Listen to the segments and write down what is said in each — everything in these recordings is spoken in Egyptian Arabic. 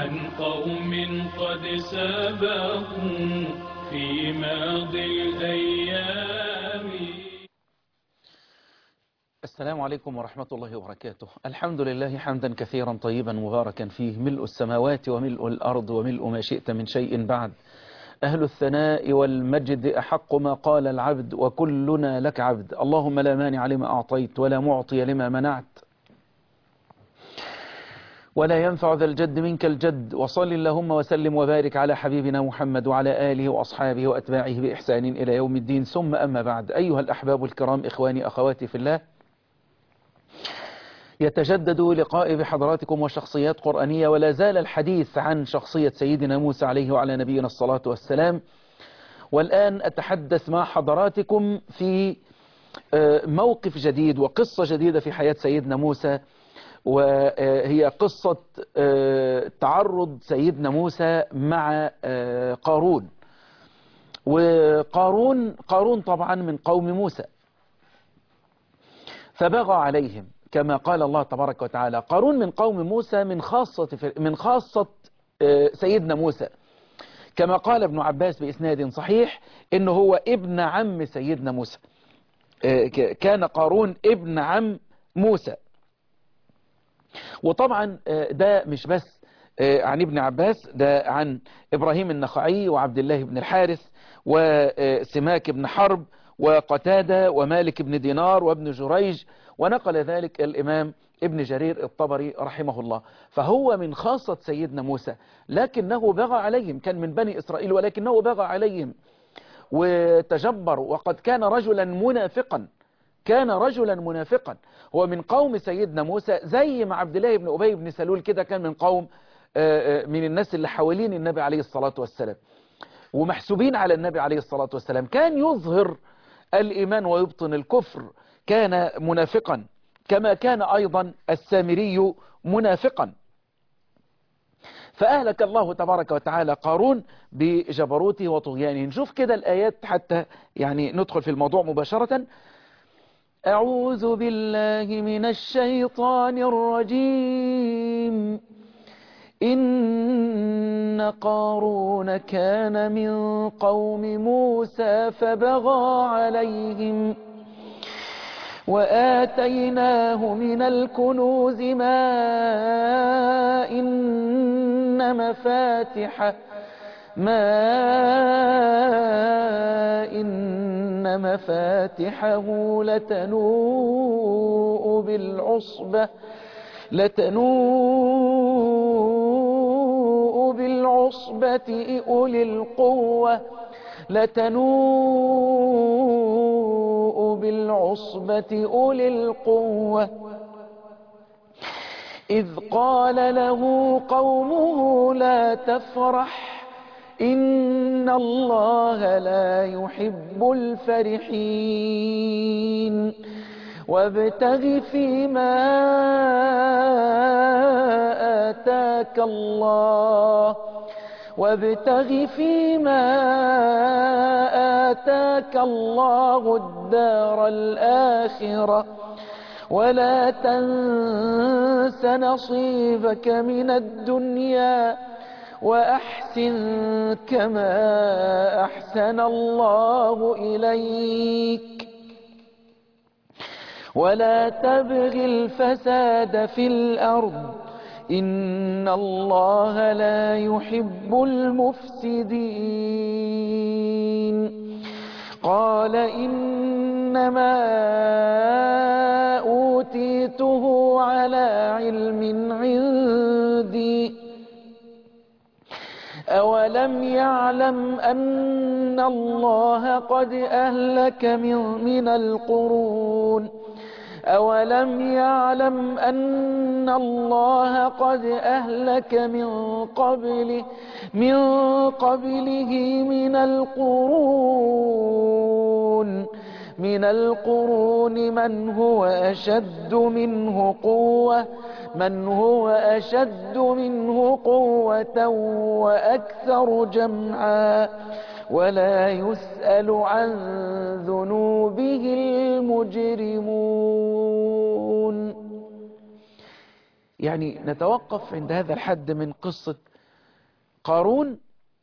عن قوم قد سبقوا في ماضي الأيام السلام عليكم ورحمة الله وبركاته الحمد لله حمدا كثيرا طيبا مباركا فيه ملء السماوات وملء الأرض وملء ما شئت من شيء بعد أهل الثناء والمجد أحق ما قال العبد وكلنا لك عبد اللهم لا مانع لما أعطيت ولا معطي لما منعت ولا ينفع ذا الجد منك الجد وصل اللهم وسلم وبارك على حبيبنا محمد وعلى آله وأصحابه وأتباعه بإحسان إلى يوم الدين ثم أما بعد أيها الأحباب الكرام إخواني أخواتي في الله يتجدد لقائي بحضراتكم وشخصيات قرآنية ولا زال الحديث عن شخصية سيدنا موسى عليه وعلى نبينا الصلاة والسلام والآن أتحدث مع حضراتكم في موقف جديد وقصة جديدة في حياة سيدنا موسى وهي قصة تعرض سيدنا موسى مع قارون وقارون قارون طبعا من قوم موسى فبغى عليهم كما قال الله تبارك وتعالى قارون من قوم موسى من خاصة من خاصة سيدنا موسى كما قال ابن عباس بإسناد صحيح إنه هو ابن عم سيدنا موسى كان قارون ابن عم موسى وطبعا ده مش بس عن ابن عباس ده عن إبراهيم النخعي وعبد الله بن الحارث وسماك بن حرب وقتادة ومالك بن دينار وابن جريج ونقل ذلك الإمام ابن جرير الطبري رحمه الله فهو من خاصة سيدنا موسى لكنه بغى عليهم كان من بني إسرائيل ولكنه بغى عليهم وتجبر وقد كان رجلا منافقا كان رجلا منافقا هو من قوم سيدنا موسى زي ما عبد الله بن أبي بن سلول كده كان من قوم من الناس اللي حوالين النبي عليه الصلاة والسلام ومحسوبين على النبي عليه الصلاة والسلام كان يظهر الإيمان ويبطن الكفر كان منافقا كما كان أيضا السامري منافقا فأهلك الله تبارك وتعالى قارون بجبروته وطغيانه نشوف كده الآيات حتى يعني ندخل في الموضوع مباشرة أعوذ بالله من الشيطان الرجيم إن قارون كان من قوم موسى فبغى عليهم وآتيناه من الكنوز ما إن مفاتحه ما إن مفاتحه لتنوء بالعصبة لتنوء بالعصبة أولي القوة لتنوء بالعصبة أولي القوة إذ قال له قومه لا تفرح إن الله لا يحب الفرحين وابتغ فيما آتاك الله وابتغ فيما آتاك الله الدار الآخرة ولا تنس نصيبك من الدنيا وأحسن كما أحسن الله إليك ولا تبغ الفساد في الأرض إن الله لا يحب المفسدين قال إنما أوتيته على علم عندي أولم يعلم أن الله قد أهلك من, من القرون أولم يعلم أن الله قد أهلك من قبله من قبله من القرون من القرون من هو أشد منه قوة من هو أشد منه قوة وأكثر جمعا ولا يسأل عن ذنوبه المجرمون يعني نتوقف عند هذا الحد من قصة قارون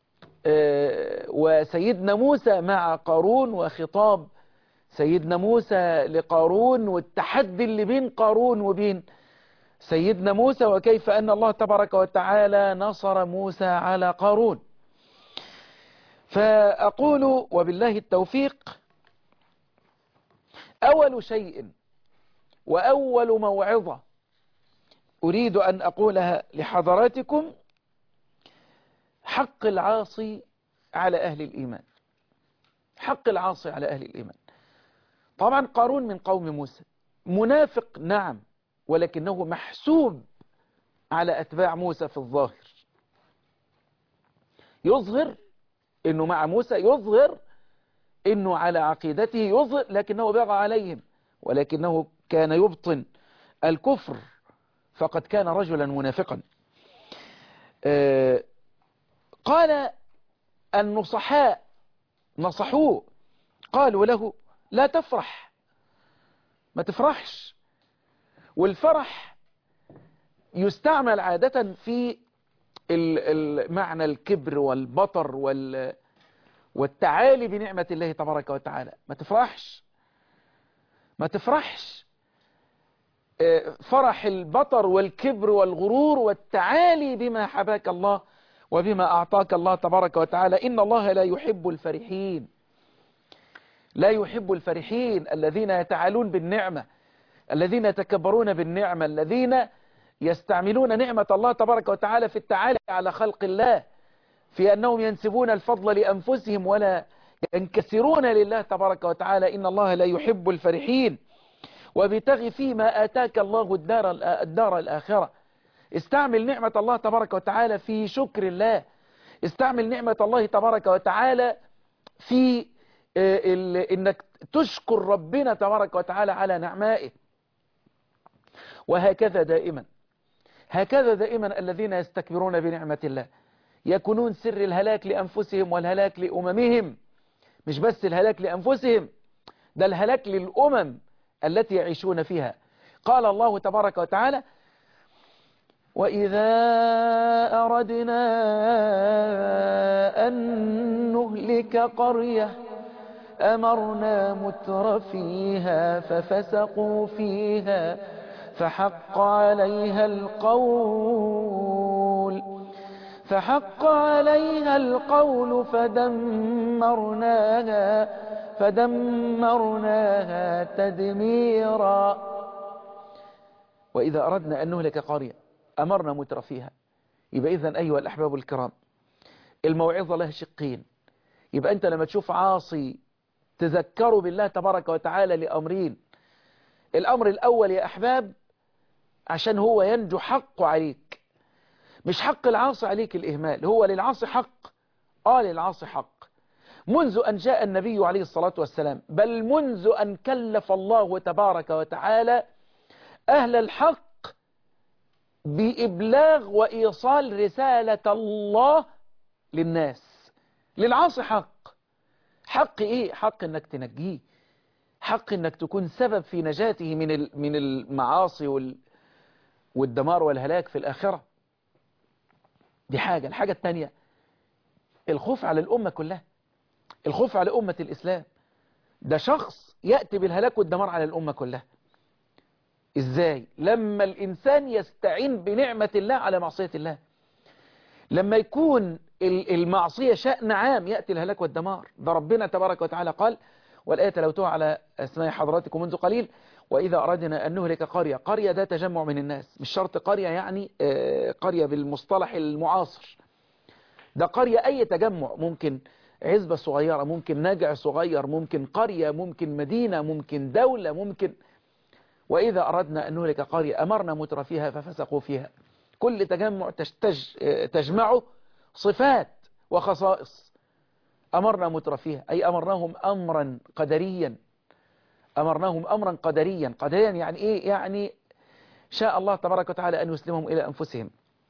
وسيدنا موسى مع قارون وخطاب سيدنا موسى لقارون والتحدي اللي بين قارون وبين سيدنا موسى وكيف أن الله تبارك وتعالى نصر موسى على قارون فأقول وبالله التوفيق أول شيء وأول موعظة أريد أن أقولها لحضراتكم حق العاصي على أهل الإيمان حق العاصي على أهل الإيمان طبعا قارون من قوم موسى منافق نعم ولكنه محسوب على أتباع موسى في الظاهر يظهر أنه مع موسى يظهر أنه على عقيدته يظهر لكنه بغى عليهم ولكنه كان يبطن الكفر فقد كان رجلا منافقا قال النصحاء نصحوه قالوا له لا تفرح ما تفرحش والفرح يستعمل عادة في معنى الكبر والبطر وال والتعالي بنعمة الله تبارك وتعالى ما تفرحش ما تفرحش فرح البطر والكبر والغرور والتعالي بما حباك الله وبما أعطاك الله تبارك وتعالى إن الله لا يحب الفرحين لا يحب الفرحين الذين يتعالون بالنعمة الذين يتكبرون بالنعمة الذين يستعملون نعمة الله تبارك وتعالى في التعالي على خلق الله في أنهم ينسبون الفضل لأنفسهم ولا ينكسرون لله تبارك وتعالى إن الله لا يحب الفرحين وبتغي فيما آتاك الله الدار, الدار الآخرة استعمل نعمة الله تبارك وتعالى في شكر الله استعمل نعمة الله تبارك وتعالى في انك تشكر ربنا تبارك وتعالى على نعمائه وهكذا دائما هكذا دائما الذين يستكبرون بنعمة الله يكونون سر الهلاك لأنفسهم والهلاك لأممهم مش بس الهلاك لأنفسهم ده الهلاك للأمم التي يعيشون فيها قال الله تبارك وتعالى وإذا أردنا أن نهلك قرية أمرنا متر فيها ففسقوا فيها فحق عليها القول فحق عليها القول فدمرناها فدمرناها تدميرا وإذا أردنا أن نهلك قرية أمرنا متر فيها يبقى إذن أيها الأحباب الكرام الموعظة لها شقين يبقى أنت لما تشوف عاصي تذكروا بالله تبارك وتعالى لأمرين الأمر الأول يا أحباب عشان هو ينجو حقه عليك مش حق العاصي عليك الإهمال هو للعاصي حق آه للعاصي حق منذ أن جاء النبي عليه الصلاة والسلام بل منذ أن كلف الله تبارك وتعالى أهل الحق بإبلاغ وإيصال رسالة الله للناس للعاصي حق حق إيه حق أنك تنجيه حق أنك تكون سبب في نجاته من من المعاصي وال والدمار والهلاك في الآخرة دي حاجة الحاجة الثانية الخوف على الأمة كلها الخوف على أمة الإسلام ده شخص يأتي بالهلاك والدمار على الأمة كلها إزاي لما الإنسان يستعين بنعمة الله على معصية الله لما يكون المعصية شأن عام يأتي الهلاك والدمار ده ربنا تبارك وتعالى قال والآية تلوتها على أسماء حضراتكم منذ قليل وإذا أردنا أن نهلك قرية قرية ده تجمع من الناس مش شرط قرية يعني قرية بالمصطلح المعاصر ده قرية أي تجمع ممكن عزبة صغيرة ممكن نجع صغير ممكن قرية ممكن مدينة ممكن دولة ممكن وإذا أردنا أن نهلك قرية أمرنا متر فيها ففسقوا فيها كل تجمع تشتج تجمعه صفات وخصائص أمرنا متر فيها أي أمرناهم أمرا قدريا أمرناهم أمرا قدريا قدريا يعني إيه يعني شاء الله تبارك وتعالى أن يسلمهم إلى أنفسهم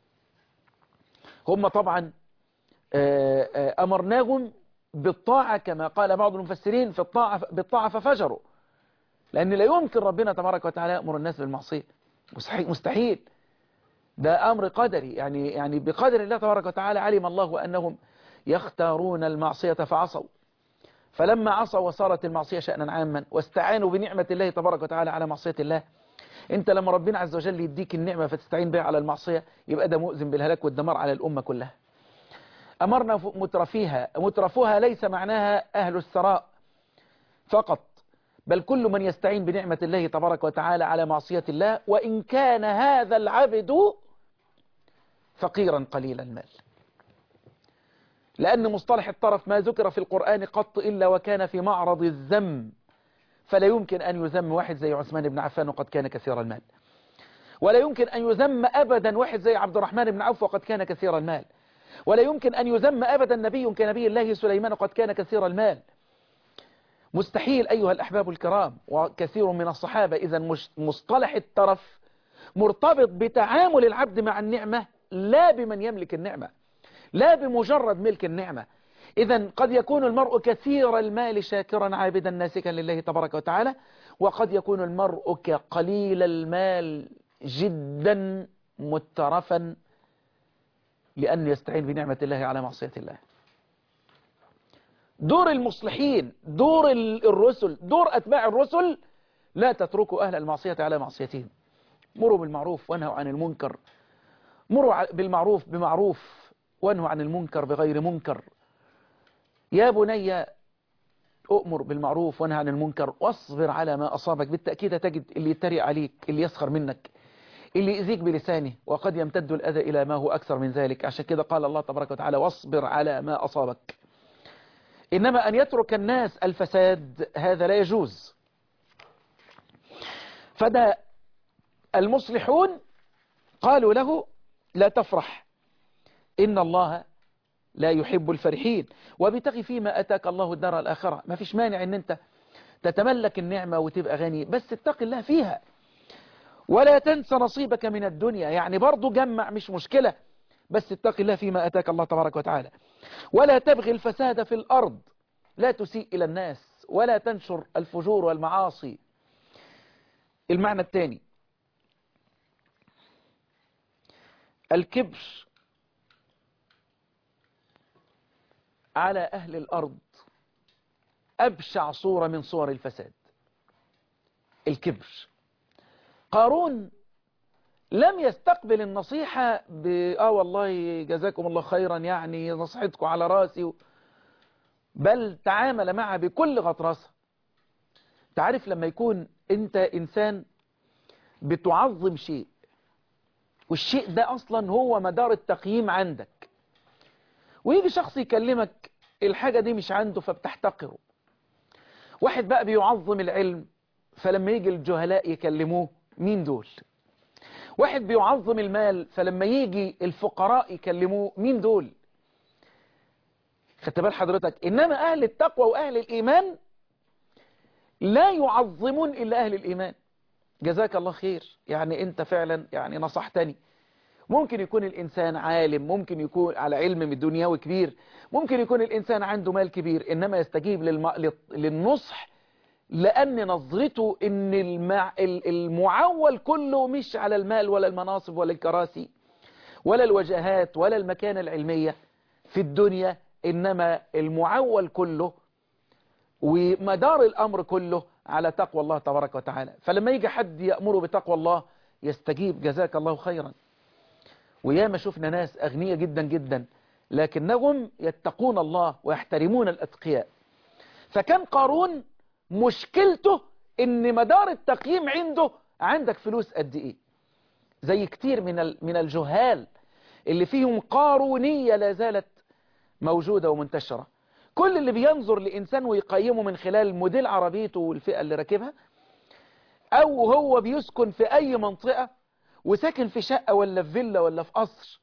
هم طبعا أمرناهم بالطاعة كما قال بعض المفسرين في الطاعة بالطاعة ففجروا لأن لا يمكن ربنا تبارك وتعالى يأمر الناس بالمعصية مستحيل, مستحيل ده أمر قدري يعني يعني بقدر الله تبارك وتعالى علم الله أنهم يختارون المعصية فعصوا فلما عصوا وصارت المعصية شأنا عاما واستعانوا بنعمة الله تبارك وتعالى على معصية الله انت لما ربنا عز وجل يديك النعمة فتستعين بها على المعصية يبقى ده مؤذن بالهلاك والدمار على الأمة كلها أمرنا مترفيها مترفوها ليس معناها أهل الثراء فقط بل كل من يستعين بنعمة الله تبارك وتعالى على معصية الله وإن كان هذا العبد فقيرا قليل المال لأن مصطلح الطرف ما ذكر في القرآن قط إلا وكان في معرض الذم فلا يمكن أن يذم واحد زي عثمان بن عفان وقد كان كثير المال ولا يمكن أن يذم أبدا واحد زي عبد الرحمن بن عوف وقد كان كثير المال ولا يمكن أن يذم أبدا نبي كنبي الله سليمان وقد كان كثير المال مستحيل أيها الأحباب الكرام وكثير من الصحابة إذا مصطلح الترف مرتبط بتعامل العبد مع النعمة لا بمن يملك النعمة لا بمجرد ملك النعمة إذا قد يكون المرء كثير المال شاكرا عابدا ناسكا لله تبارك وتعالى وقد يكون المرء قليل المال جدا مترفا لأن يستعين بنعمة الله على معصية الله دور المصلحين دور الرسل دور أتباع الرسل لا تتركوا أهل المعصية على معصيتهم مروا بالمعروف وانهوا عن المنكر مروا بالمعروف بمعروف وانهوا عن المنكر بغير منكر يا بني أؤمر بالمعروف وانهى عن المنكر واصبر على ما أصابك بالتأكيد تجد اللي يتريق عليك اللي يسخر منك اللي يأذيك بلسانه وقد يمتد الأذى إلى ما هو أكثر من ذلك عشان كده قال الله تبارك وتعالى واصبر على ما أصابك إنما أن يترك الناس الفساد هذا لا يجوز فده المصلحون قالوا له لا تفرح إن الله لا يحب الفرحين وبتغي فيما أتاك الله الدار الآخرة ما فيش مانع أن أنت تتملك النعمة وتبقى غني بس اتق الله فيها ولا تنسى نصيبك من الدنيا يعني برضو جمع مش مشكلة بس اتق الله فيما أتاك الله تبارك وتعالى ولا تبغي الفساد في الأرض لا تسيء إلى الناس ولا تنشر الفجور والمعاصي المعنى الثاني الكبر على أهل الأرض أبشع صورة من صور الفساد الكبر قارون لم يستقبل النصيحة ب آه والله جزاكم الله خيرا يعني نصحتكم على راسي بل تعامل معها بكل غطرسة تعرف لما يكون انت انسان بتعظم شيء والشيء ده اصلا هو مدار التقييم عندك ويجي شخص يكلمك الحاجة دي مش عنده فبتحتقره واحد بقى بيعظم العلم فلما يجي الجهلاء يكلموه مين دول واحد بيعظم المال فلما يجي الفقراء يكلموه مين دول خدت بال حضرتك إنما أهل التقوى وأهل الإيمان لا يعظمون إلا أهل الإيمان جزاك الله خير يعني أنت فعلا يعني نصحتني ممكن يكون الإنسان عالم ممكن يكون على علم من دنياوي كبير ممكن يكون الإنسان عنده مال كبير إنما يستجيب للم... للنصح لأن نظرته إن المع... المعول كله مش على المال ولا المناصب ولا الكراسي ولا الوجهات ولا المكانة العلمية في الدنيا إنما المعول كله ومدار الأمر كله على تقوى الله تبارك وتعالى فلما يجي حد يأمره بتقوى الله يستجيب جزاك الله خيرا وياما شفنا ناس أغنية جدا جدا لكنهم يتقون الله ويحترمون الأتقياء فكان قارون مشكلته ان مدار التقييم عنده عندك فلوس قد ايه زي كتير من من الجهال اللي فيهم قارونية لا زالت موجودة ومنتشرة كل اللي بينظر لإنسان ويقيمه من خلال موديل عربيته والفئة اللي راكبها أو هو بيسكن في أي منطقة وساكن في شقة ولا في فيلا ولا في قصر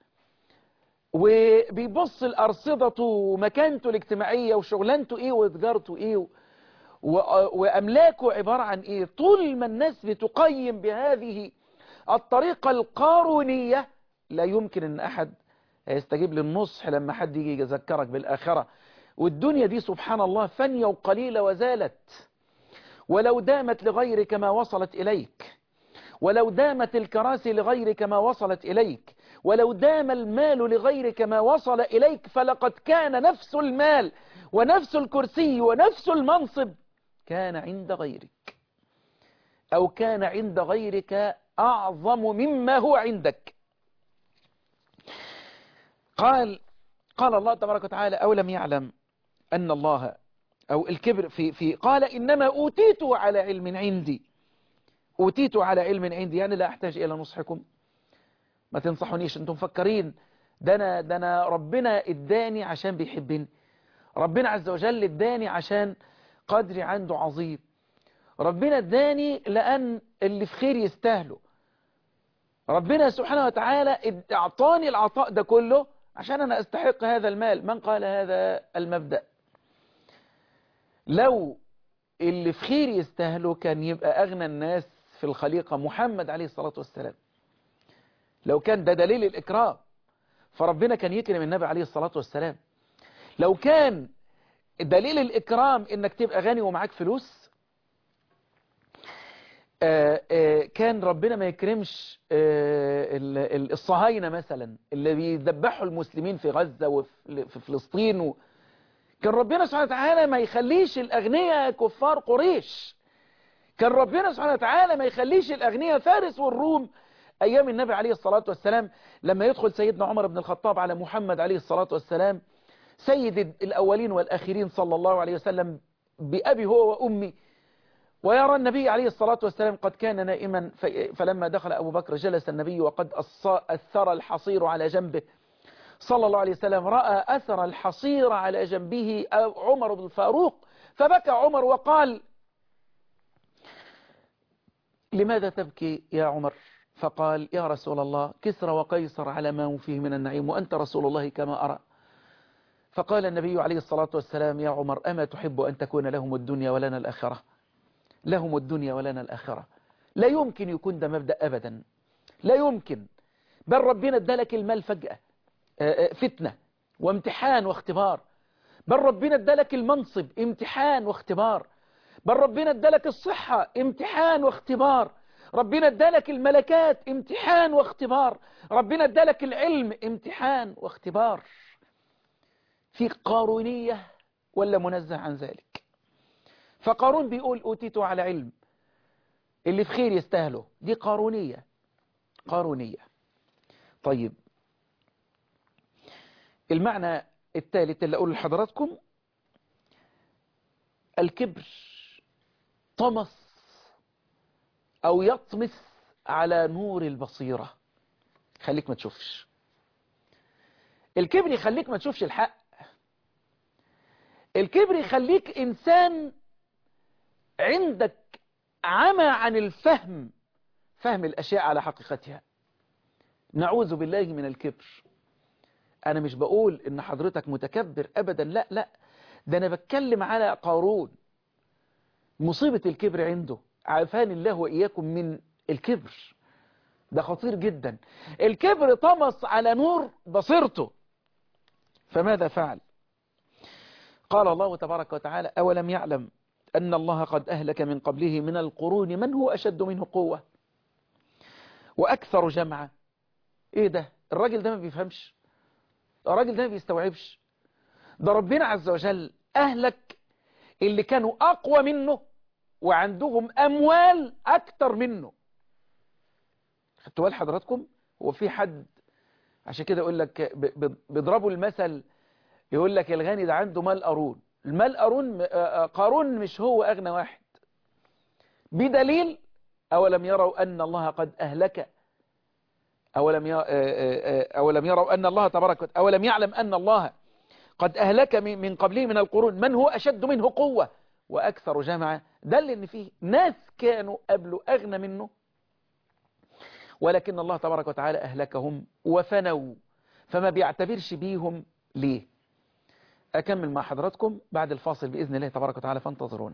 وبيبص لأرصدته ومكانته الاجتماعية وشغلانته إيه وتجارته إيه وأملاكه عبارة عن إيه طول ما الناس بتقيم بهذه الطريقة القارونية لا يمكن أن أحد يستجيب للنصح لما حد يجي يذكرك بالآخرة والدنيا دي سبحان الله فانية وقليلة وزالت ولو دامت لغيرك ما وصلت إليك ولو دامت الكراسي لغيرك ما وصلت إليك ولو دام المال لغيرك ما وصل إليك فلقد كان نفس المال ونفس الكرسي ونفس المنصب كان عند غيرك أو كان عند غيرك أعظم مما هو عندك قال قال الله تبارك وتعالى أولم يعلم أن الله أو الكبر في, في قال إنما أوتيت على علم عندي أوتيت على علم عندي يعني لا أحتاج إلى نصحكم ما تنصحونيش أنتم مفكرين ده أنا, ده أنا ربنا اداني عشان بيحبني ربنا عز وجل اداني عشان قدري عنده عظيم ربنا اداني لأن اللي في خير يستاهله ربنا سبحانه وتعالى اعطاني العطاء ده كله عشان أنا أستحق هذا المال من قال هذا المبدأ لو اللي في خير يستاهله كان يبقى أغنى الناس في الخليقة محمد عليه الصلاة والسلام لو كان ده دليل الإكرام فربنا كان يكرم النبي عليه الصلاة والسلام لو كان دليل الإكرام إنك تبقى غني ومعاك فلوس آآ آآ كان ربنا ما يكرمش الصهاينة مثلا اللي بيذبحوا المسلمين في غزة وفي فلسطين و... كان ربنا سبحانه وتعالى ما يخليش الأغنياء كفار قريش كان ربنا سبحانه وتعالى ما يخليش الأغنياء فارس والروم أيام النبي عليه الصلاة والسلام لما يدخل سيدنا عمر بن الخطاب على محمد عليه الصلاة والسلام سيد الأولين والآخرين صلى الله عليه وسلم بأبي هو وأمي ويرى النبي عليه الصلاة والسلام قد كان نائما فلما دخل أبو بكر جلس النبي وقد أثر الحصير على جنبه صلى الله عليه وسلم رأى أثر الحصير على جنبه عمر بن الفاروق فبكى عمر وقال لماذا تبكي يا عمر فقال يا رسول الله كسرى وقيصر على ما هم فيه من النعيم وأنت رسول الله كما أرى فقال النبي عليه الصلاة والسلام يا عمر أما تحب أن تكون لهم الدنيا ولنا الآخرة لهم الدنيا ولنا الآخرة لا يمكن يكون ده مبدأ أبدا لا يمكن بل ربنا ادالك المال فجأة فتنة وامتحان واختبار بل ربنا ادالك المنصب امتحان واختبار بل ربنا ادالك الصحة امتحان واختبار ربنا ادالك الملكات امتحان واختبار ربنا ادالك العلم امتحان واختبار في قارونية ولا منزه عن ذلك فقارون بيقول أوتيت على علم اللي في خير يستاهله دي قارونية قارونية طيب المعنى الثالث اللي أقول لحضراتكم الكبر طمس أو يطمس على نور البصيرة خليك ما تشوفش الكبر يخليك ما تشوفش الحق الكبر يخليك إنسان عندك عمى عن الفهم فهم الأشياء على حقيقتها نعوذ بالله من الكبر أنا مش بقول إن حضرتك متكبر أبدا لا لا ده أنا بتكلم على قارون مصيبة الكبر عنده عافاني الله وإياكم من الكبر ده خطير جدا الكبر طمس على نور بصيرته فماذا فعل قال الله تبارك وتعالى أولم يعلم أن الله قد أهلك من قبله من القرون من هو أشد منه قوة وأكثر جمعا إيه ده الراجل ده ما بيفهمش الراجل ده ما بيستوعبش ده ربنا عز وجل أهلك اللي كانوا أقوى منه وعندهم أموال أكتر منه خدتوا بال حضراتكم هو في حد عشان كده يقول لك بيضربوا المثل يقول لك الغني ده عنده مال قارون المال قارون قارون مش هو أغنى واحد بدليل أولم يروا أن الله قد أهلك أولم أولم يروا أن الله تبارك وتعالى أولم يعلم أن الله قد أهلك من قبله من القرون من هو أشد منه قوة وأكثر جمعا دل إن فيه ناس كانوا قبله أغنى منه ولكن الله تبارك وتعالى أهلكهم وفنوا فما بيعتبرش بيهم ليه أكمل مع حضراتكم بعد الفاصل بإذن الله تبارك وتعالى فانتظرونا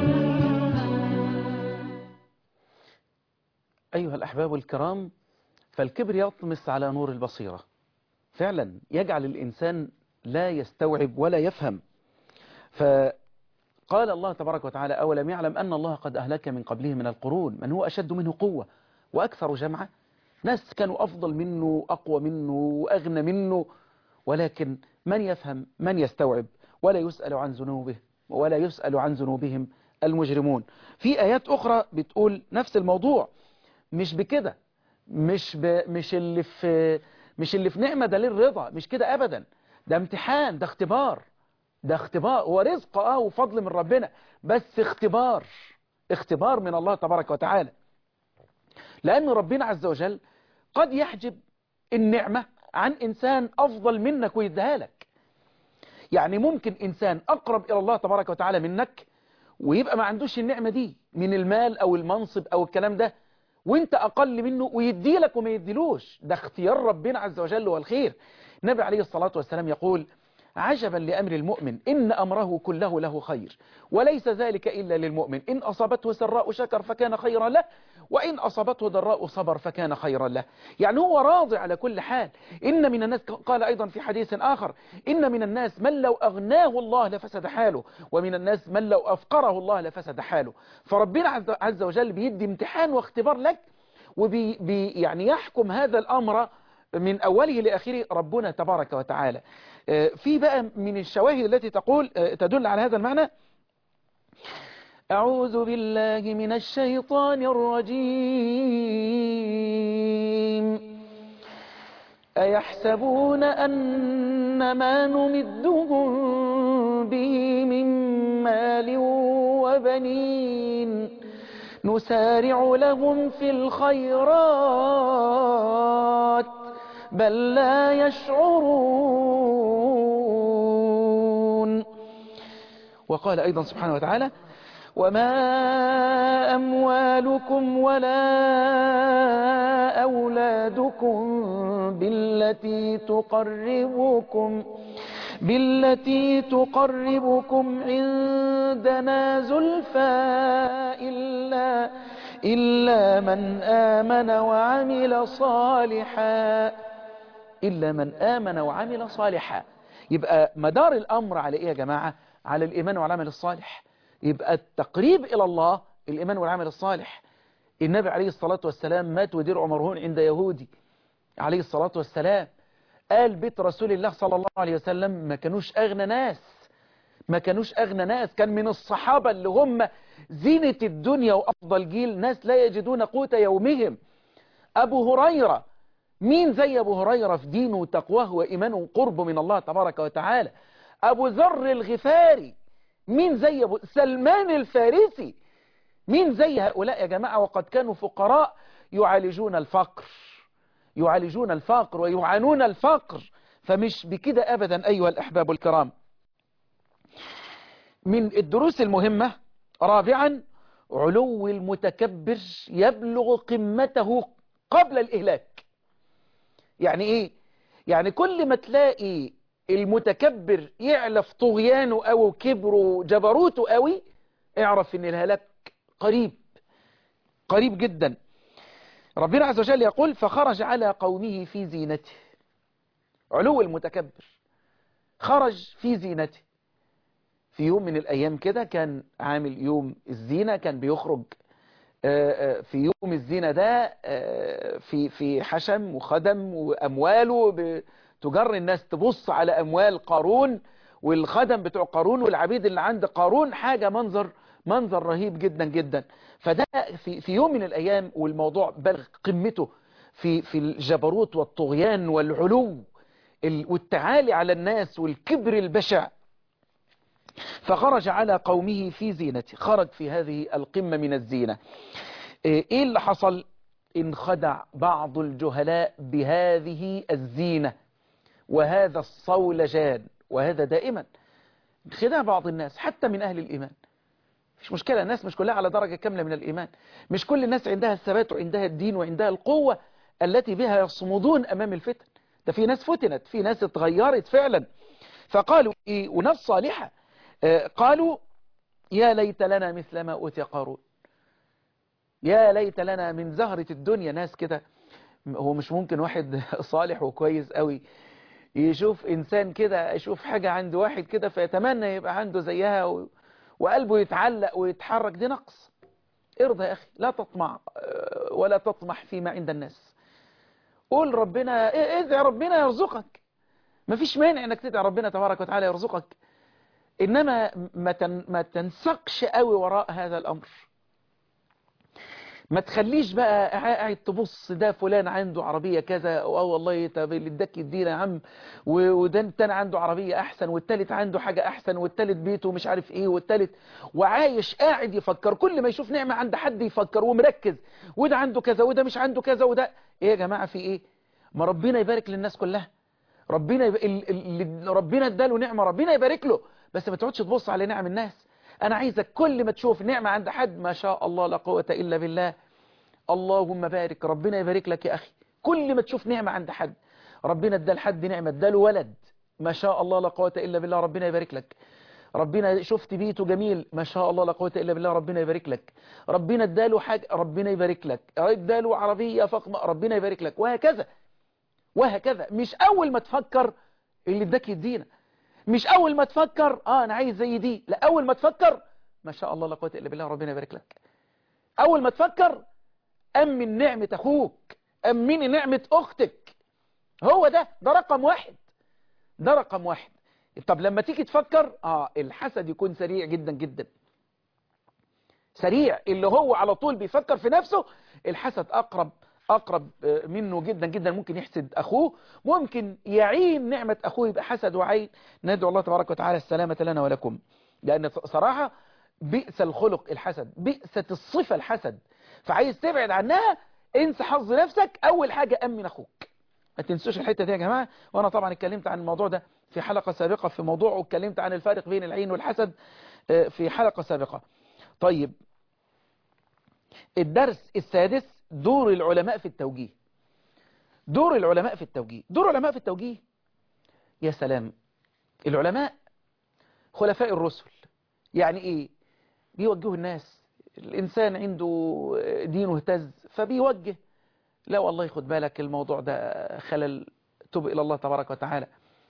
أيها الأحباب الكرام فالكبر يطمس على نور البصيرة فعلا يجعل الإنسان لا يستوعب ولا يفهم فقال الله تبارك وتعالى أولم يعلم أن الله قد أهلك من قبله من القرون من هو أشد منه قوة وأكثر جمعة ناس كانوا أفضل منه أقوى منه وأغنى منه ولكن من يفهم من يستوعب ولا يسأل عن ذنوبه ولا يسأل عن ذنوبهم المجرمون في آيات أخرى بتقول نفس الموضوع مش بكده مش ب... مش اللي في مش اللي في نعمة ده للرضا مش كده أبدا ده امتحان ده اختبار ده اختبار هو رزق اه وفضل من ربنا بس اختبار اختبار من الله تبارك وتعالى لأن ربنا عز وجل قد يحجب النعمة عن إنسان أفضل منك ويديها لك يعني ممكن إنسان أقرب إلى الله تبارك وتعالى منك ويبقى ما عندوش النعمة دي من المال أو المنصب أو الكلام ده وانت أقل منه ويدي لك وما يديلوش ده اختيار ربنا عز وجل والخير النبي عليه الصلاة والسلام يقول عجبا لأمر المؤمن إن أمره كله له خير وليس ذلك إلا للمؤمن إن أصابته سراء شكر فكان خيرا له وإن أصابته ضراء صبر فكان خيرا له يعني هو راضي على كل حال إن من الناس قال أيضا في حديث آخر إن من الناس من لو أغناه الله لفسد حاله ومن الناس من لو أفقره الله لفسد حاله فربنا عز وجل بيدي امتحان واختبار لك وبي بي يعني يحكم هذا الأمر من أوله لآخره ربنا تبارك وتعالى في بقى من الشواهد التي تقول تدل على هذا المعنى أعوذ بالله من الشيطان الرجيم أيحسبون أن ما نمدهم به من مال وبنين نسارع لهم في الخيرات بل لا يشعرون وقال أيضا سبحانه وتعالى وما أموالكم ولا أولادكم بالتي تقربكم بالتي تقربكم عندنا زلفى إلا, إلا من آمن وعمل صالحا إلا من آمن وعمل صالحا يبقى مدار الأمر على إيه يا جماعة على الإيمان والعمل الصالح يبقى التقريب إلى الله الإيمان والعمل الصالح النبي عليه الصلاة والسلام مات ودرع مرهون عند يهودي عليه الصلاة والسلام قال بيت رسول الله صلى الله عليه وسلم ما كانوش أغنى ناس ما كانوش أغنى ناس كان من الصحابة اللي هم زينة الدنيا وأفضل جيل ناس لا يجدون قوت يومهم أبو هريرة مين زي أبو هريرة في دينه وتقواه وإيمانه وقربه من الله تبارك وتعالى أبو ذر الغفاري مين زي أبو سلمان الفارسي مين زي هؤلاء يا جماعة وقد كانوا فقراء يعالجون الفقر يعالجون الفقر ويعانون الفقر فمش بكده أبدا أيها الأحباب الكرام من الدروس المهمة رابعا علو المتكبر يبلغ قمته قبل الإهلاك يعني إيه يعني كل ما تلاقي المتكبر يعلف طغيانه أو كبره جبروته قوي اعرف ان الهلاك قريب قريب جدا ربنا عز وجل يقول فخرج على قومه في زينته علو المتكبر خرج في زينته في يوم من الأيام كده كان عامل يوم الزينة كان بيخرج في يوم الزينة ده في في حشم وخدم وأمواله تجر الناس تبص على أموال قارون والخدم بتوع قارون والعبيد اللي عند قارون حاجة منظر منظر رهيب جدا جدا فده في, في يوم من الأيام والموضوع بلغ قمته في, في الجبروت والطغيان والعلو والتعالي على الناس والكبر البشع فخرج على قومه في زينته خرج في هذه القمة من الزينة ايه اللي حصل انخدع بعض الجهلاء بهذه الزينة وهذا الصولجان وهذا دائما خدع بعض الناس حتى من أهل الإيمان مش مشكلة الناس مش كلها على درجة كاملة من الإيمان مش كل الناس عندها الثبات وعندها الدين وعندها القوة التي بها يصمدون أمام الفتن ده في ناس فتنت في ناس اتغيرت فعلا فقالوا إيه وناس صالحة آه قالوا يا ليت لنا مثل ما أوتي قارون يا ليت لنا من زهرة الدنيا ناس كده هو مش ممكن واحد صالح وكويس قوي يشوف إنسان كده يشوف حاجة عند واحد كده فيتمنى يبقى عنده زيها و... وقلبه يتعلق ويتحرك دي نقص ارضى يا أخي لا تطمع ولا تطمح فيما عند الناس قول ربنا ادعي ربنا يرزقك مفيش مانع انك تدعي ربنا تبارك وتعالى يرزقك انما ما, تن ما تنسقش قوي وراء هذا الامر ما تخليش بقى قاعد تبص ده فلان عنده عربية كذا اه والله طب اللي اداك يدينا يا عم وده التاني عنده عربية احسن والتالت عنده حاجة احسن والتالت بيته مش عارف ايه والتالت وعايش قاعد يفكر كل ما يشوف نعمة عند حد يفكر ومركز وده عنده كذا وده مش عنده كذا وده ايه يا جماعة في ايه ما ربنا يبارك للناس كلها ربنا يب... اللي ربنا اداله نعمة ربنا يبارك له بس ما تقعدش تبص على نعم الناس انا عايزك كل ما تشوف نعمة عند حد ما شاء الله لا قوة الا بالله اللهم بارك ربنا يبارك لك يا أخي كل ما تشوف نعمة عند حد ربنا ادى لحد نعمة اداله ولد ما شاء الله لا قوة إلا بالله ربنا يبارك لك ربنا شفت بيته جميل ما شاء الله لا قوة إلا بالله ربنا يبارك لك ربنا اداله حاجة ربنا يبارك لك اداله عربية فخمة ربنا يبارك لك وهكذا وهكذا مش أول ما تفكر اللي اداك يدينا مش أول ما تفكر آه أنا عايز زي دي لا أول ما تفكر ما شاء الله لا قوة إلا بالله ربنا يبارك لك أول ما تفكر أمن نعمة أخوك أمني نعمة أختك هو ده ده رقم واحد ده رقم واحد طب لما تيجي تفكر آه الحسد يكون سريع جدا جدا سريع اللي هو على طول بيفكر في نفسه الحسد أقرب أقرب منه جدا جدا ممكن يحسد أخوه ممكن يعين نعمة أخوه يبقى حسد وعين ندعو الله تبارك وتعالى السلامة لنا ولكم لأن صراحة بئس الخلق الحسد بئست الصفة الحسد فعايز تبعد عنها انسى حظ نفسك اول حاجة امن اخوك ما تنسوش الحتة دي يا جماعة وانا طبعا اتكلمت عن الموضوع ده في حلقة سابقة في موضوع واتكلمت عن الفارق بين العين والحسد في حلقة سابقة طيب الدرس السادس دور العلماء في التوجيه دور العلماء في التوجيه دور العلماء في التوجيه يا سلام العلماء خلفاء الرسل يعني ايه بيوجهوا الناس الإنسان عنده دينه اهتز فبيوجه لا والله خد بالك الموضوع ده خلل تب إلى الله تبارك وتعالى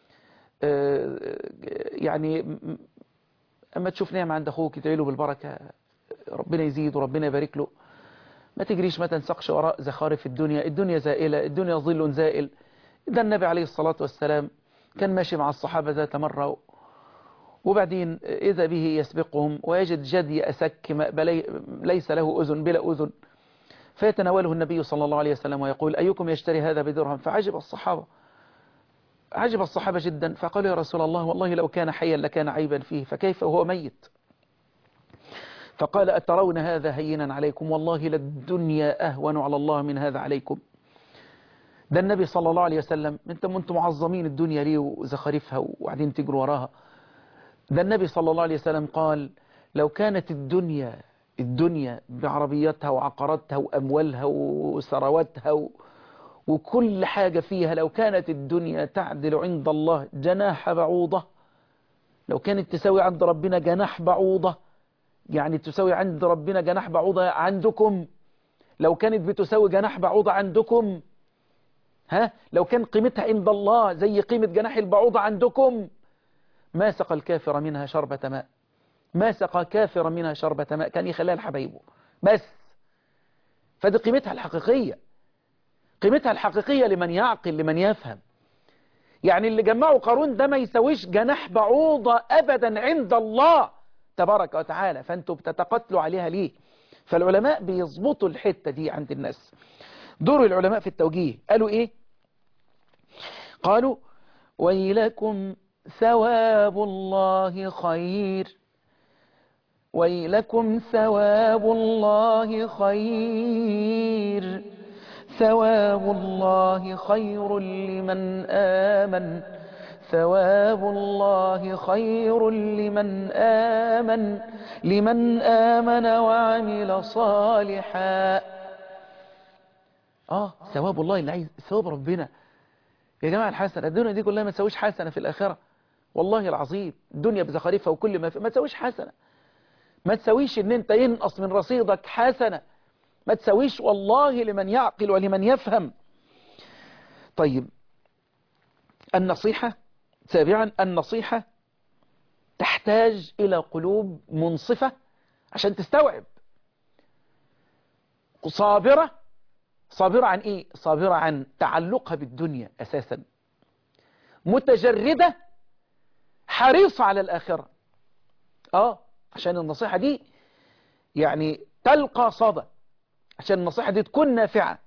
يعني أما تشوف نعمة عند أخوك تدعي له بالبركة ربنا يزيد وربنا يبارك له ما تجريش ما تنسقش وراء زخارف الدنيا الدنيا زائلة الدنيا ظل زائل ده النبي عليه الصلاة والسلام كان ماشي مع الصحابة ذات مرة وبعدين إذا به يسبقهم ويجد جدي أسك ليس له أذن بلا أذن فيتناوله النبي صلى الله عليه وسلم ويقول أيكم يشتري هذا بدرهم فعجب الصحابة عجب الصحابة جدا فقالوا يا رسول الله والله لو كان حيا لكان عيبا فيه فكيف وهو ميت فقال أترون هذا هينا عليكم والله للدنيا أهون على الله من هذا عليكم ده النبي صلى الله عليه وسلم انتم انتم معظمين الدنيا ليه وزخارفها وبعدين تجروا وراها ده النبي صلى الله عليه وسلم قال لو كانت الدنيا الدنيا بعربياتها وعقاراتها وأموالها وثرواتها و... وكل حاجة فيها لو كانت الدنيا تعدل عند الله جناح بعوضة لو كانت تساوي عند ربنا جناح بعوضة يعني تساوي عند ربنا جناح بعوضة عندكم لو كانت بتساوي جناح بعوضة عندكم ها لو كان قيمتها عند الله زي قيمة جناح البعوضة عندكم ما سقى الكافر منها شربة ماء ما سقى كافر منها شربة ماء كان يخليها لحبايبه بس فدي قيمتها الحقيقية قيمتها الحقيقية لمن يعقل لمن يفهم يعني اللي جمعوا قارون ده ما يسويش جناح بعوضة أبدا عند الله تبارك وتعالى فأنتوا بتتقتلوا عليها ليه فالعلماء بيظبطوا الحتة دي عند الناس دور العلماء في التوجيه قالوا إيه قالوا ويلكم ثواب الله خير ويلكم ثواب الله خير ثواب الله خير لمن آمن ثواب الله خير لمن آمن لمن آمن وعمل صالحا آه ثواب الله اللي عايز ثواب ربنا يا جماعة الحسنة الدنيا دي كلها ما تسويش حسنة في الآخرة والله العظيم الدنيا بزخارفها وكل ما في ما تسويش حسنة ما تسويش ان انت ينقص من رصيدك حسنة ما تسويش والله لمن يعقل ولمن يفهم طيب النصيحة سابعا النصيحة تحتاج إلى قلوب منصفة عشان تستوعب صابرة صابرة عن إيه؟ صابرة عن تعلقها بالدنيا أساسا متجردة حريصة على الآخرة آه عشان النصيحة دي يعني تلقى صدى عشان النصيحة دي تكون نافعة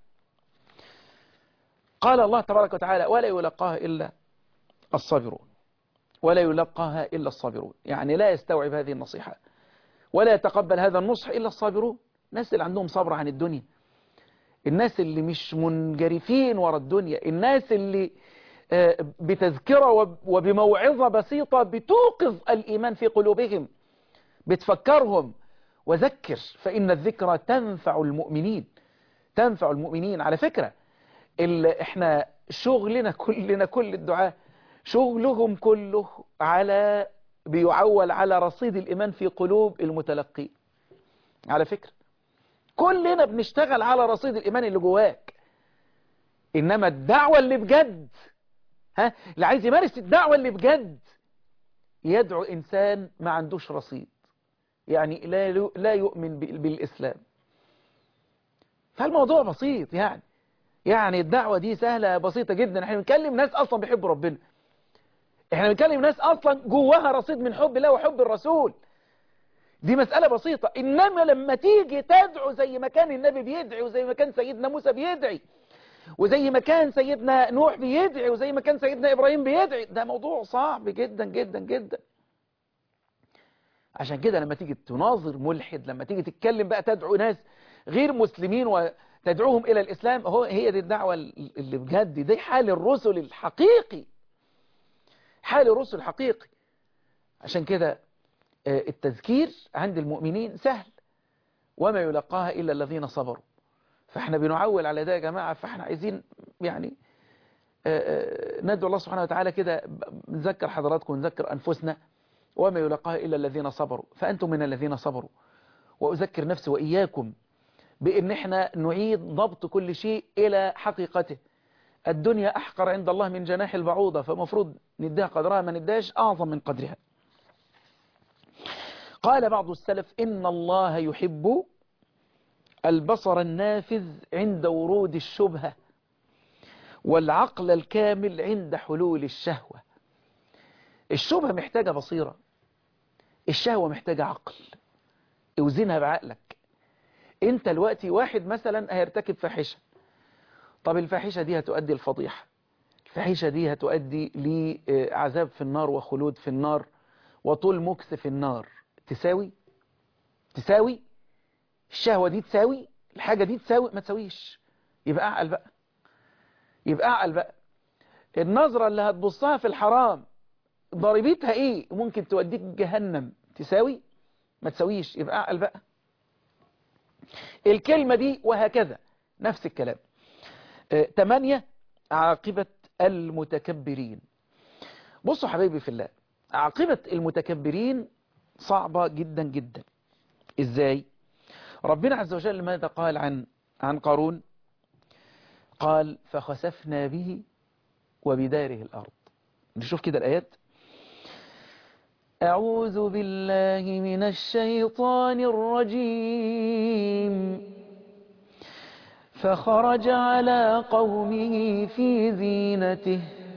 قال الله تبارك وتعالى ولا يلقاها إلا الصابرون ولا يلقاها إلا الصابرون يعني لا يستوعب هذه النصيحة ولا يتقبل هذا النصح إلا الصابرون الناس اللي عندهم صبر عن الدنيا الناس اللي مش منجرفين ورا الدنيا الناس اللي بتذكرة وبموعظة بسيطة بتوقظ الإيمان في قلوبهم بتفكرهم وذكر فإن الذكرى تنفع المؤمنين تنفع المؤمنين على فكرة احنا شغلنا كلنا كل الدعاء شغلهم كله على بيعول على رصيد الإيمان في قلوب المتلقين على فكرة كلنا بنشتغل على رصيد الإيمان اللي جواك إنما الدعوة اللي بجد ها اللي عايز يمارس الدعوة اللي بجد يدعو إنسان ما عندوش رصيد يعني لا لا يؤمن بالإسلام فالموضوع بسيط يعني يعني الدعوة دي سهلة بسيطة جدا احنا بنكلم ناس أصلا بيحبوا ربنا احنا بنكلم ناس أصلا جواها رصيد من حب الله وحب الرسول دي مسألة بسيطة إنما لما تيجي تدعو زي ما كان النبي بيدعي وزي ما كان سيدنا موسى بيدعي وزي ما كان سيدنا نوح بيدعي وزي ما كان سيدنا إبراهيم بيدعي ده موضوع صعب جدا جدا جدا عشان كده لما تيجي تناظر ملحد لما تيجي تتكلم بقى تدعو ناس غير مسلمين وتدعوهم إلى الإسلام هو هي دي الدعوة اللي بجد دي حال الرسل الحقيقي حال الرسل الحقيقي عشان كده التذكير عند المؤمنين سهل وما يلقاها إلا الذين صبروا فاحنا بنعول على ده يا جماعة فاحنا عايزين يعني ندعو الله سبحانه وتعالى كده نذكر حضراتكم ونذكر أنفسنا وما يلقاها إلا الذين صبروا فأنتم من الذين صبروا وأذكر نفسي وإياكم بأن احنا نعيد ضبط كل شيء إلى حقيقته الدنيا أحقر عند الله من جناح البعوضة فمفروض نديها قدرها ما نديهاش أعظم من قدرها قال بعض السلف إن الله يحب البصر النافذ عند ورود الشبهة والعقل الكامل عند حلول الشهوة الشبهة محتاجة بصيرة الشهوة محتاجة عقل اوزنها بعقلك انت الوقت واحد مثلا هيرتكب فاحشة طب الفاحشة دي هتؤدي الفضيحة الفاحشة دي هتؤدي لعذاب في النار وخلود في النار وطول مكس في النار تساوي تساوي الشهوة دي تساوي الحاجة دي تساوي ما تساويش يبقى اعقل بقى يبقى اعقل بقى النظرة اللي هتبصها في الحرام ضريبتها ايه ممكن توديك جهنم تساوي ما تساويش يبقى اعقل بقى الكلمة دي وهكذا نفس الكلام اه تمانية عاقبة المتكبرين بصوا حبايبي في الله عاقبة المتكبرين صعبة جدا جدا ازاي ربنا عز وجل ماذا قال عن عن قارون قال فخسفنا به وبداره الأرض نشوف كده الآيات أعوذ بالله من الشيطان الرجيم فخرج على قومه في زينته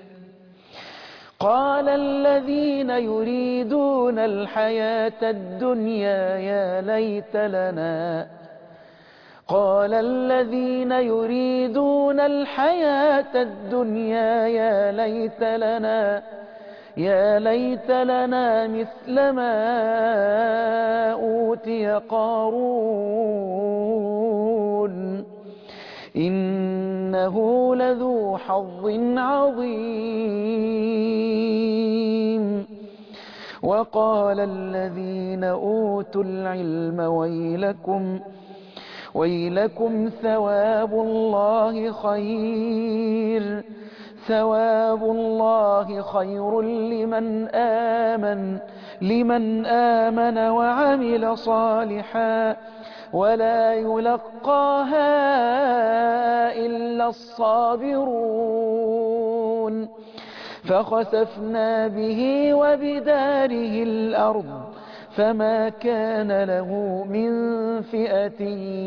قال الذين يريدون الحياة الدنيا يا ليت لنا قال الذين يريدون الحياة الدنيا يا ليت لنا يا ليت لنا مثل ما أوتي قارون إنه لذو حظ عظيم وقال الذين أوتوا العلم ويلكم ويلكم ثواب الله خير ثواب الله خير لمن آمن لمن آمن وعمل صالحا ولا يلقاها إلا الصابرون فخسفنا به وبداره الأرض فما كان له من فئة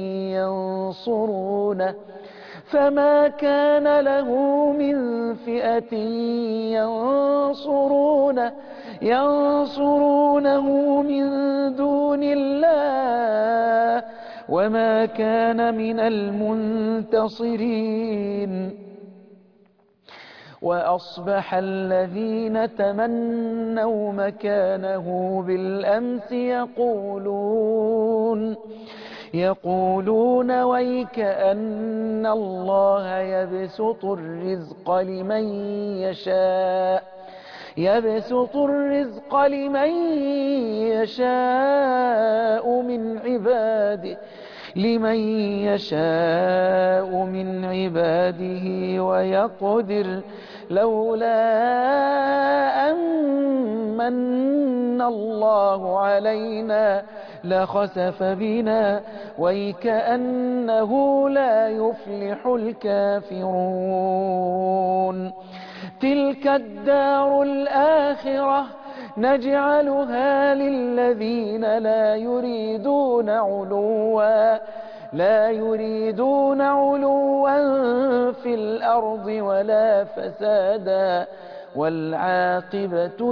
ينصرونه فما كان له من فئة ينصرونه ينصرونه من دون الله وما كان من المنتصرين وأصبح الذين تمنوا مكانه بالأمس يقولون يقولون ويك أن الله يبسط الرزق لمن يشاء يبسط الرزق لمن يشاء من عباده لمن يشاء من عباده ويقدر لولا أن من الله علينا لخسف بنا ويكأنه لا يفلح الكافرون تلك الدار الآخرة نجعلها للذين لا يريدون علوا لا يريدون علوا في الأرض ولا فسادا والعاقبة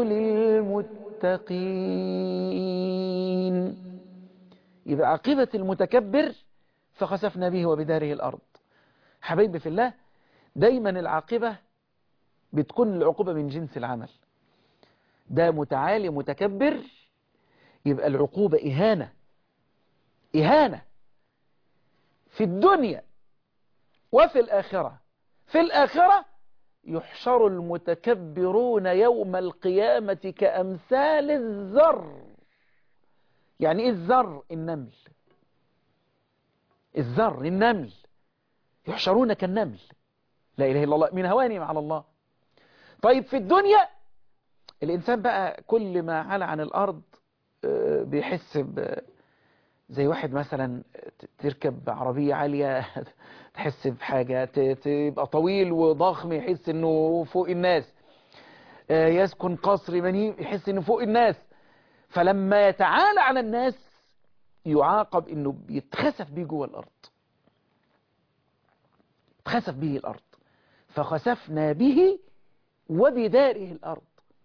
للمتقين يبقى عاقبة المتكبر فخسفنا به وبداره الأرض حبيبي في الله دايما العاقبة بتكون العقوبة من جنس العمل ده متعالي متكبر يبقى العقوبة إهانة إهانة في الدنيا وفي الآخرة في الآخرة يحشر المتكبرون يوم القيامة كأمثال الذر يعني إيه الذر النمل الذر النمل يحشرون كالنمل لا إله إلا الله من هوانهم على الله طيب في الدنيا الإنسان بقى كل ما علا عن الأرض بيحس زي واحد مثلا تركب عربية عالية تحس بحاجة تبقى طويل وضخم يحس انه فوق الناس يسكن قصر منيم يحس انه فوق الناس فلما يتعالى على الناس يعاقب انه بيتخسف بيه جوه الارض اتخسف به الارض فخسفنا به وبداره الارض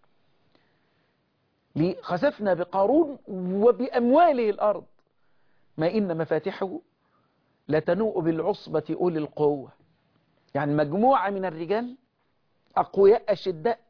خسفنا بقارون وبأمواله الأرض ما إن مفاتحه لتنوء بالعصبة أولي القوة يعني مجموعة من الرجال أقوياء أشداء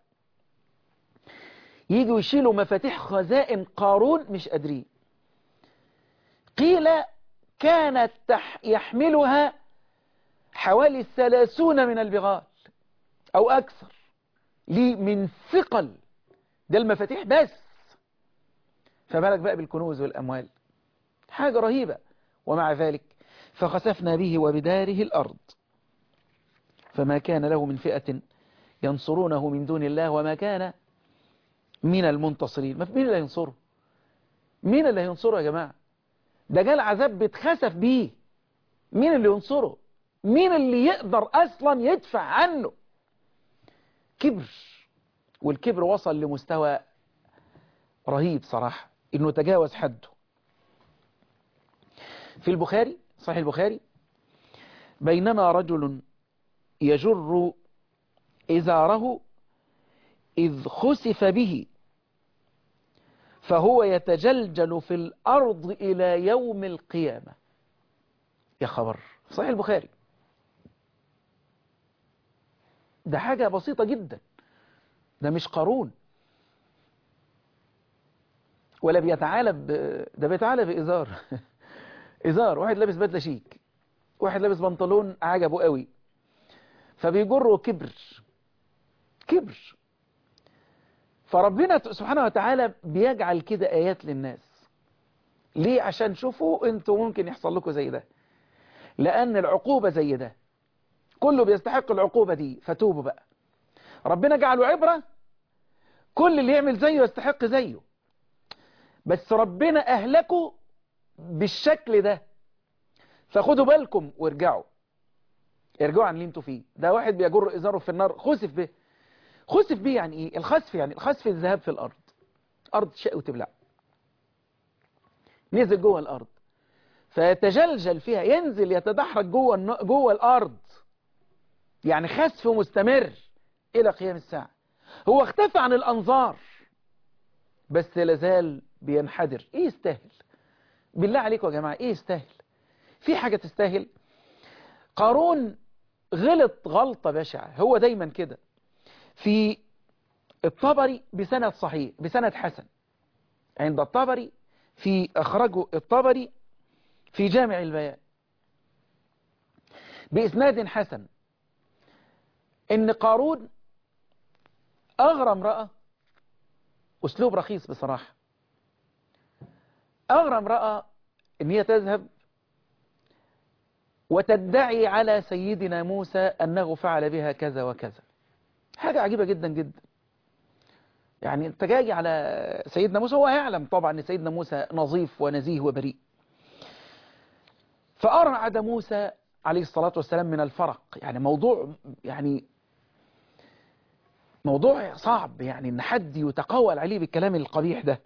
يجوا يشيلوا مفاتيح خزائن قارون مش قادرين قيل كانت يحملها حوالي الثلاثون من البغال أو أكثر ليه من ثقل ده المفاتيح بس فبالك بقى بالكنوز والأموال حاجة رهيبة ومع ذلك فخسفنا به وبداره الأرض فما كان له من فئة ينصرونه من دون الله وما كان من المنتصرين ما مين اللي ينصره مين اللي ينصره يا جماعة ده جال عذاب بيتخسف بيه مين اللي ينصره مين اللي يقدر أصلا يدفع عنه كبر والكبر وصل لمستوى رهيب صراحة انه تجاوز حده في البخاري صحيح البخاري بينما رجل يجر إزاره إذ خسف به فهو يتجلجل في الأرض إلى يوم القيامة يا خبر صحيح البخاري ده حاجة بسيطة جدا ده مش قارون ولا بيتعالى ب... ده بيتعالى بإزار إزار واحد لابس بدلة شيك واحد لابس بنطلون عجبه قوي فبيجره كبر كبر فربنا سبحانه وتعالى بيجعل كده آيات للناس ليه عشان شوفوا انتوا ممكن يحصل لكم زي ده لأن العقوبة زي ده كله بيستحق العقوبة دي فتوبوا بقى ربنا جعله عبرة كل اللي يعمل زيه يستحق زيه بس ربنا أهلكوا بالشكل ده فخدوا بالكم وارجعوا ارجعوا عن اللي انتوا فيه ده واحد بيجر إزاره في النار خسف به خسف به يعني ايه الخسف يعني الخسف الذهاب في الأرض أرض شق وتبلع نزل جوه الأرض فيتجلجل فيها ينزل يتدحرج جوه الن- جوه الأرض يعني خسف مستمر إلى قيام الساعة هو اختفى عن الأنظار بس لازال بينحدر ايه يستاهل بالله عليكم يا جماعة ايه يستاهل في حاجة تستاهل قارون غلط غلطة بشعة هو دايما كده في الطبري بسند صحيح بسند حسن عند الطبري في أخرجه الطبري في جامع البيان بإسناد حسن إن قارون أغرى امرأة أسلوب رخيص بصراحة أغرى امرأة إن هي تذهب وتدعي على سيدنا موسى أنه فعل بها كذا وكذا حاجة عجيبة جدا جدا يعني انت جاي على سيدنا موسى هو يعلم طبعا ان سيدنا موسى نظيف ونزيه وبريء فأرعد موسى عليه الصلاة والسلام من الفرق يعني موضوع يعني موضوع صعب يعني ان حد يتقول عليه بالكلام القبيح ده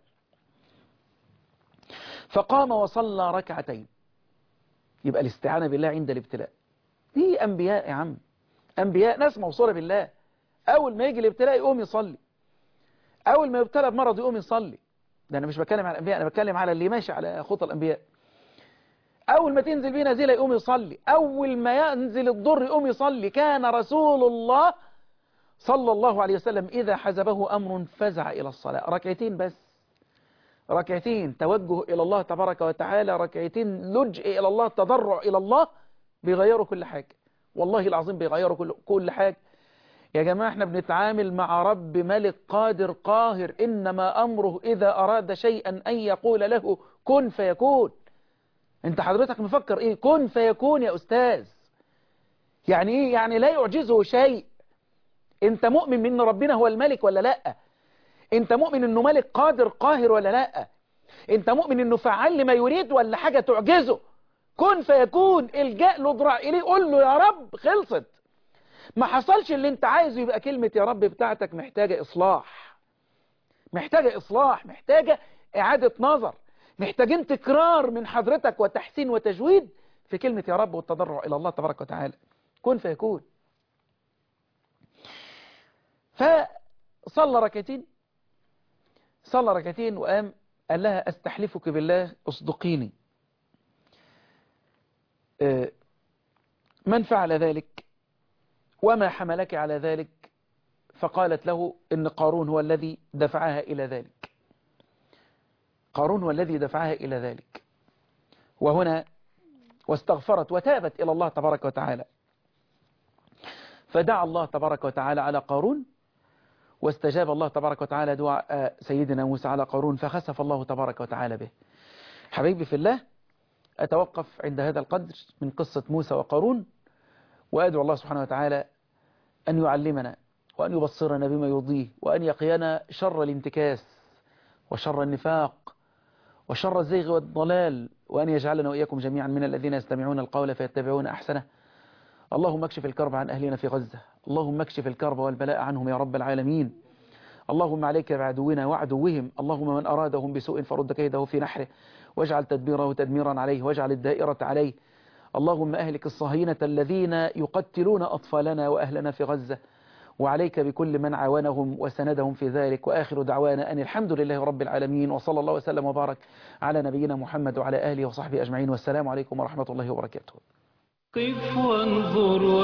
فقام وصلى ركعتين يبقى الاستعانة بالله عند الابتلاء دي أنبياء يا عم أنبياء ناس موصولة بالله أول ما يجي الابتلاء يقوم يصلي أول ما يبتلى بمرض يقوم يصلي ده أنا مش بتكلم على الأنبياء أنا بتكلم على اللي ماشي على خطى الأنبياء أول ما تنزل بيه نزيلة يقوم يصلي أول ما ينزل الضر يقوم يصلي كان رسول الله صلى الله عليه وسلم إذا حزبه أمر فزع إلى الصلاة ركعتين بس ركعتين توجه إلى الله تبارك وتعالى ركعتين لجئ إلى الله تضرع إلى الله بيغيروا كل حاجة والله العظيم بيغيروا كل, كل حاجة يا جماعة احنا بنتعامل مع رب ملك قادر قاهر إنما أمره إذا أراد شيئا أن يقول له كن فيكون انت حضرتك مفكر ايه كن فيكون يا أستاذ يعني ايه يعني لا يعجزه شيء انت مؤمن من ربنا هو الملك ولا لا انت مؤمن انه ملك قادر قاهر ولا لا انت مؤمن انه فعال لما يريد ولا حاجة تعجزه كن فيكون الجاء له ضرع اليه قول له يا رب خلصت ما حصلش اللي انت عايزه يبقى كلمة يا رب بتاعتك محتاجة اصلاح محتاجة اصلاح محتاجة اعادة نظر محتاجين تكرار من حضرتك وتحسين وتجويد في كلمة يا رب والتضرع الى الله تبارك وتعالى كن فيكون فصلى ركعتين صلى ركعتين وقام قال لها استحلفك بالله اصدقيني من فعل ذلك وما حملك على ذلك فقالت له إن قارون هو الذي دفعها إلى ذلك قارون هو الذي دفعها إلى ذلك وهنا واستغفرت وتابت إلى الله تبارك وتعالى فدعا الله تبارك وتعالى على قارون واستجاب الله تبارك وتعالى دعاء سيدنا موسى على قارون فخسف الله تبارك وتعالى به حبيبي في الله أتوقف عند هذا القدر من قصة موسى وقارون وأدعو الله سبحانه وتعالى أن يعلمنا وأن يبصرنا بما يرضيه وأن يقينا شر الانتكاس وشر النفاق وشر الزيغ والضلال وأن يجعلنا وإياكم جميعا من الذين يستمعون القول فيتبعون أحسنه اللهم اكشف الكرب عن أهلنا في غزة اللهم اكشف الكرب والبلاء عنهم يا رب العالمين اللهم عليك بعدونا وعدوهم اللهم من أرادهم بسوء فرد كيده في نحره واجعل تدبيره تدميرا عليه واجعل الدائرة عليه اللهم أهلك الصهاينة الذين يقتلون أطفالنا وأهلنا في غزة وعليك بكل من عاونهم وسندهم في ذلك وآخر دعوانا أن الحمد لله رب العالمين وصلى الله وسلم وبارك على نبينا محمد وعلى آله وصحبه أجمعين والسلام عليكم ورحمة الله وبركاته قف وانظر